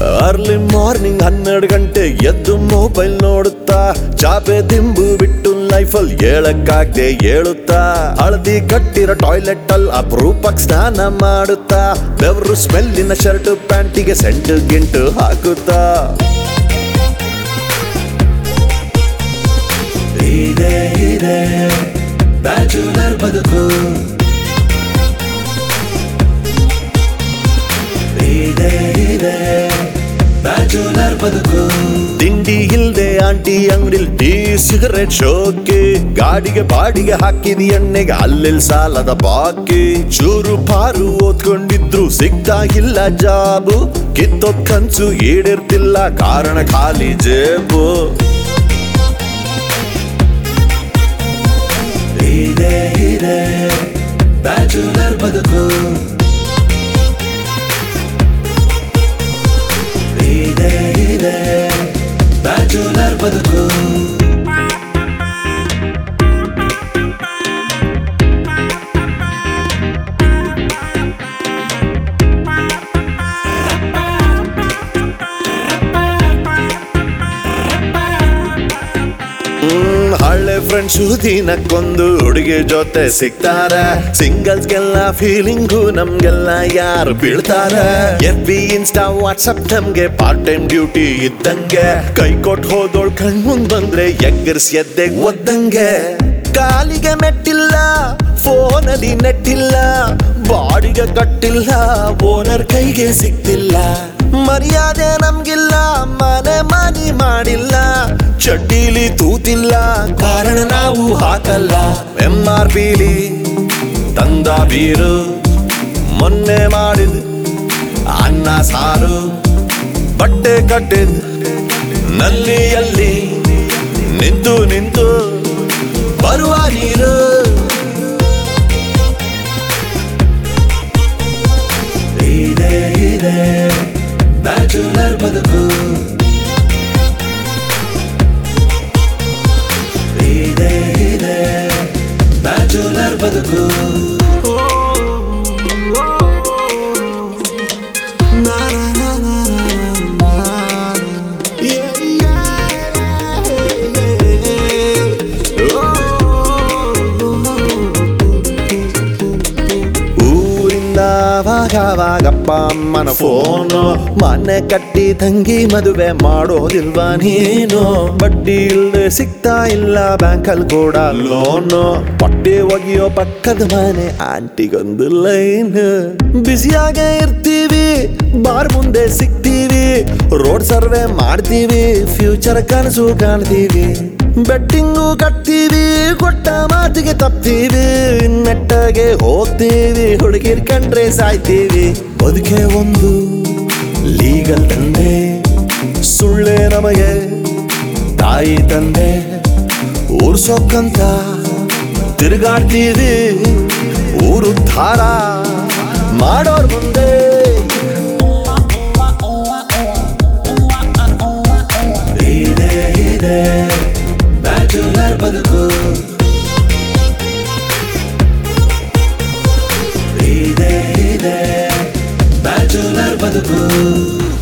early morning ಹನ್ನೆರಡು ಗಂಟೆ ಎದ್ದು ಮೊಬೈಲ್ ನೋಡುತ್ತಾ ಚಾಪೆ ದಿಂಬು ಬಿಟ್ಟು ಲೈಫಲ್ಲಿ ಹೇಳಕ್ಕಾಗ್ದೆ ಹೇಳುತ್ತಾ ಹಳದಿ ಕಟ್ಟಿರೋ ಟಾಯ್ಲೆಟ್ ಅಲ್ಲಿ ಅಪರೂಪಕ್ ಸ್ನಾನ ಮಾಡುತ್ತಾ ಬೆವರು ಸ್ಮೆಲ್ಲಿನ ಶರ್ಟ್ ಪ್ಯಾಂಟಿಗೆ ಸೆಂಟು ಗಿಂಟು ಹಾಕುತ್ತಾ ಇದೆ ಇದೆ ಬ್ಯಾಚುಲರ್ ಬದುಕು ಇದೆ ಇದೆ ಬ್ಯಾಚುಲರ್ ಬದುಕು ತಿಂಡಿ ಇಲ್ದೆ ಆಂಟಿ ಅಂಗಡಿಲ್ ಟೀ ಸಿಗರೆಟ್ ಶೋಕಿ ಗಾಡಿಗೆ ಬಾಡಿಗೆ ಹಾಕಿದ ಎಣ್ಣೆಗೆ ಅಲ್ಲಿಲ್ ಸಾಲದ ಬಾಕಿ ಚೂರು ಪಾರು ಓದ್ಕೊಂಡಿದ್ರು ಸಿಗ್ತಾ ಇಲ್ಲ ಜಾಬು ಕಿತ್ತೋದ್ ಕನ್ಸು ಈಡೇರ್ತಿಲ್ಲ ಕಾರಣ ಖಾಲಿ ಜೇಬು ಇದೆ ಇದೆ ಬ್ಯಾಚುಲರ್ ಬದುಕು ಇದೆ ಇದೆ ಬ್ಯಾಚುಲರ್ ಬದುಕು ಹ್ಮ್, ಹಳ್ಳೆ ಫ್ರೆಂಡ್ಸು ದಿನಕ್ಕೊಂದು ಹುಡುಗಿ ಜೊತೆ ಸಿಗ್ತಾರೆ ಸಿಂಗಲ್ಸ್ಗೆಲ್ಲ ಫೀಲಿಂಗು ನಮ್ಗೆಲ್ಲ ಯಾರು ಬೀಳ್ತಾರೆ ಎಫ್ ಬಿ ಇನ್ಸ್ಟಾ ವಾಟ್ಸಪ್ ನಮ್ಗೆ ಪಾರ್ಟ್ ಟೈಮ್ ಡ್ಯೂಟಿ ಇದ್ದಂಗೆ ಕೈ ಕೊಟ್ಟು ಹೋದೋಳ್ ಕಣ್ ಮುಂದ್ ಬಂದ್ರೆ ಎಗ್ಗರ್ಸ್ ಎದ್ದೆ ಒದ್ದಂಗೆ ಕಾಲಿಗೆ ಮೆಟ್ಟಿಲ್ಲ ಫೋನಲ್ಲಿ ನೆಟ್ಟಿಲ್ಲ ಬಾಡಿಗೆ ಕಟ್ಟಿಲ್ಲ ಓನರ್ ಕೈಗೆ ಸಿಗ್ತಿಲ್ಲ ಮರ್ಯಾದೆ ನಮ್ಗಿಲ್ಲ ಮನೆ ಮನಿ ಮಾಡಿಲ್ಲ ಚಡ್ಡಿಲಿ ತೂತಿಲ್ಲ ಕಾರಣ ನಾವು ಹಾಕಲ್ಲ ಎಂ ಆರ್ ಪಿಲಿ ತಂದ ಬೀರು ಮೊನ್ನೆ ಮಾಡಿದ ಅನ್ನ ಸಾರು ಬಟ್ಟೆ ಕಟ್ಟಿದ ನಲ್ಲಿಯಲ್ಲಿ ನಿಂತು ನಿಂತು ಬರುವ ನೀರು ಇದೆ ಇದೆ ಬ್ಯಾಚುಲರ್ ಬದುಕು ಇದೆ ಇದೆ ಬ್ಯಾಚುಲರ್ ಬದುಕು ಊರಿಂದ ಅವಾಗವಾಗಪ್ಪ ಅಮ್ಮನ ಫೋನು ಮನೆ ಕಟ್ಟಿ ತಂಗಿ ಮದುವೆ ಮಾಡೋದಿಲ್ವಾ ನೀನು ಬಡ್ಡಿ ಇಲ್ಲದೆ ಸಿಗ್ತಾ ಇಲ್ಲ ಬ್ಯಾಂಕಲ್ಲಿ ಕೂಡ ಲೋನು ಪಟ್ಟಿ ಒಗೆಯೋ ಪಕ್ಕದ ಮನೆ ಆಂಟಿಗೊಂದು ಲೈನ್ ಬಿಸಿಯಾಗೆ ಇರ್ತೀವಿ ಬಾರ್ ಮುಂದೆ ಸಿಗ್ತೀವಿ ರೋಡ್ ಸರ್ವೆ ಮಾಡ್ತೀವಿ ಫ್ಯೂಚರ್ ಕನಸು ಕಾಣ್ತೀವಿ ಬೆಟ್ಟಿಂಗು ಕಟ್ತೀವಿ ಕೊಟ್ಟ ಮಾತಿಗೆ ತಪ್ತೀವಿ ನೆಟ್ಟಗೆ ಹೋಗ್ತೀವಿ ಹುಡುಗಿರ್ ಕಂಡ್ರೆ ಸಾಯ್ತೀವಿ ಬದುಕೆ ಒಂದು ಲೀಗಲ್ ತಂದೆ ಸುಳ್ಳೆ ನಮಗೆ ತಾಯಿ ತಂದೆ ಊರ್ಸೋಕ್ಕಂತ ತಿರುಗಾಡ್ತೀವಿ ಊರು ಧಾರ ಮಾಡೋರ್ ಮುಂದೆ ಇದೆ ಇದೆ ಬ್ಯಾಚುಲರ್ ಬದುಕು ಇದೆ ಇದೆ ಬ್ಯಾಚುಲರ್ ಬದುಕು